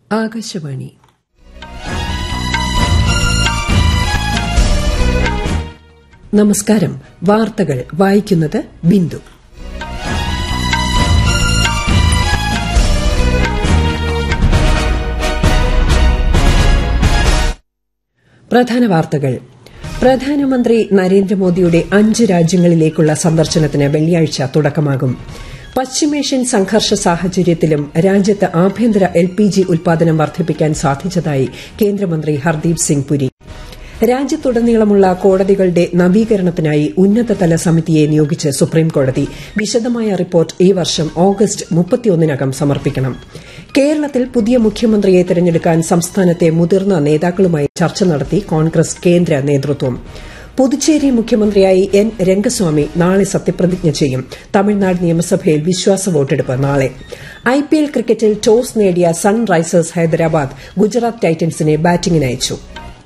ആകാശവാണി നമസ്കാരം വാർത്തകൾ വായിക്കുന്നത് ബിന്ദു പ്രധാന വാർത്തകൾ പ്രധാനമന്ത്രി നരേന്ദ്രമോദിയുടെ അഞ്ച് രാജ്യങ്ങളിലേക്കുള്ള സന്ദർശനത്തിന് വെള്ളിയാഴ്ച തുടക്കമാകും പശ്ചിമേഷ്യൻ സംഘർഷ സാഹചര്യത്തിലും രാജ്യത്ത് ആഭ്യന്തര എൽ പി ജി ഉൽപാദനം വർദ്ധിപ്പിക്കാൻ സാധിച്ചതായി കേന്ദ്രമന്ത്രി ഹർദീപ് സിംഗ് പുരി രാജ്യത്തുടനീളമുള്ള കോടതികളുടെ നവീകരണത്തിനായി ഉന്നതതല സമിതിയെ നിയോഗിച്ച് സുപ്രീംകോടതി വിശദമായ റിപ്പോർട്ട് ഈ വർഷം ഓഗസ്റ്റ് മുപ്പത്തിയൊന്നിനകം സമർപ്പിക്കണം കേരളത്തിൽ പുതിയ മുഖ്യമന്ത്രിയെ തെരഞ്ഞെടുക്കാൻ സംസ്ഥാനത്തെ മുതിർന്ന നേതാക്കളുമായി ചർച്ച നടത്തി കോൺഗ്രസ് കേന്ദ്ര നേതൃത്വം പുതുച്ചേരി മുഖ്യമന്ത്രിയായി എൻ രംഗസ്വാമി നാളെ സത്യപ്രതിജ്ഞ ചെയ്യും തമിഴ്നാട് നിയമസഭയിൽ വിശ്വാസ വോട്ടെടുപ്പ് നാളെ ഐപിഎൽ ക്രിക്കറ്റിൽ ടോസ് നേടിയ സൺറൈസേഴ്സ് ഹൈദരാബാദ് ഗുജറാത്ത് ടൈറ്റൻസിനെ ബാറ്റിംഗിനയച്ചു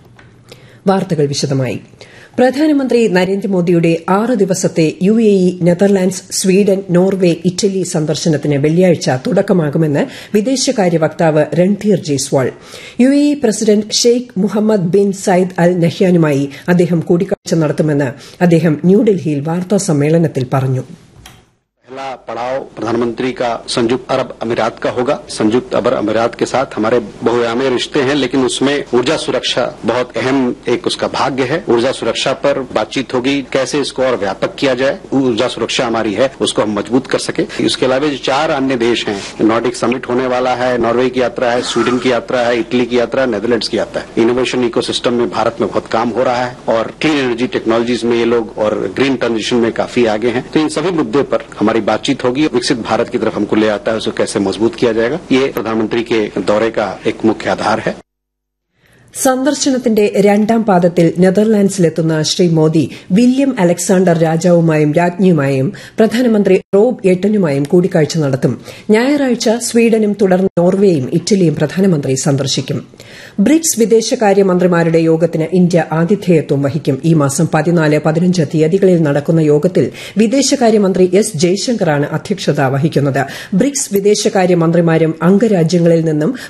വാർത്തകൾ വിശദമായി പ്രധാനമന്ത്രി നരേന്ദ്രമോദിയുടെ ആറ് ദിവസത്തെ U A E Netherlands Sweden Norway Italy സന്ദർശനത്തിന് വെള്ളിയാഴ്ച തുടക്കമാകുമെന്ന് വിദേശകാര്യ വക്താവ് Randhir Jaiswal U A E president Sheikh Mohammed bin Zayed Al നഹ്യാനുമായി അദ്ദേഹം കൂടിക്കാഴ്ച നടത്തുമെന്ന് അദ്ദേഹം ന്യൂഡൽഹിയിൽ വാർത്താസമ്മേളനത്തിൽ പറഞ്ഞു पहला पड़ाव प्रधानमंत्री का संयुक्त अरब अमीरात का होगा संयुक्त अरब अमीरात के साथ हमारे बहुआयामी रिश्ते हैं लेकिन उसमें ऊर्जा सुरक्षा बहुत अहम एक उसका भाग्य है ऊर्जा सुरक्षा पर बातचीत होगी कैसे इसको और व्यापक किया जाए ऊर्जा सुरक्षा हमारी है उसको हम मजबूत कर सके इसके अलावा जो चार अन्य देश हैं नॉर्डिक समिट होने वाला है नॉर्वे की यात्रा है स्वीडन की यात्रा है इटली की यात्रा है नेदरलैंड्स की यात्रा है इनोवेशन इकोसिस्टम में भारत में बहुत काम हो रहा है और क्लीन एनर्जी टेक्नोलॉजीज में ये लोग और ग्रीन ट्रांजिशन में काफी आगे हैं तो इन सभी मुद्दे पर हमारी बातचीत होगी विकसित भारत की तरफ हमको ले आता है उसको कैसे मजबूत किया जाएगा ये प्रधानमंत्री के दौरे का एक मुख्य आधार है സന്ദർശനത്തിന്റെ രണ്ടാം പാദത്തിൽ നെതർലാൻഡ്സിലെത്തുന്ന ശ്രീ മോദി വില്യം അലക്സാണ്ടർ രാജാവുമായും രാജ്ഞിയുമായും പ്രധാനമന്ത്രി റോബ് എട്ടനുമായും കൂടിക്കാഴ്ച നടത്തും ഞായറാഴ്ച സ്വീഡനും തുടർന്ന് നോർവേയും ഇറ്റലിയും പ്രധാനമന്ത്രി സന്ദർശിക്കും ബ്രിക്സ് വിദേശകാര്യമന്ത്രിമാരുടെ യോഗത്തിന് ഇന്ത്യ ആതിഥേയത്വം വഹിക്കും ഈ മാസം പതിനാല് പതിനഞ്ച് തീയതികളിൽ നടക്കുന്ന യോഗത്തിൽ വിദേശകാര്യമന്ത്രി എസ് ജയശങ്കറാണ് അധ്യക്ഷത വഹിക്കുന്നത് ബ്രിക്സ് വിദേശകാര്യമന്ത്രിമാരും അംഗരാജ്യങ്ങളിൽ നിന്നും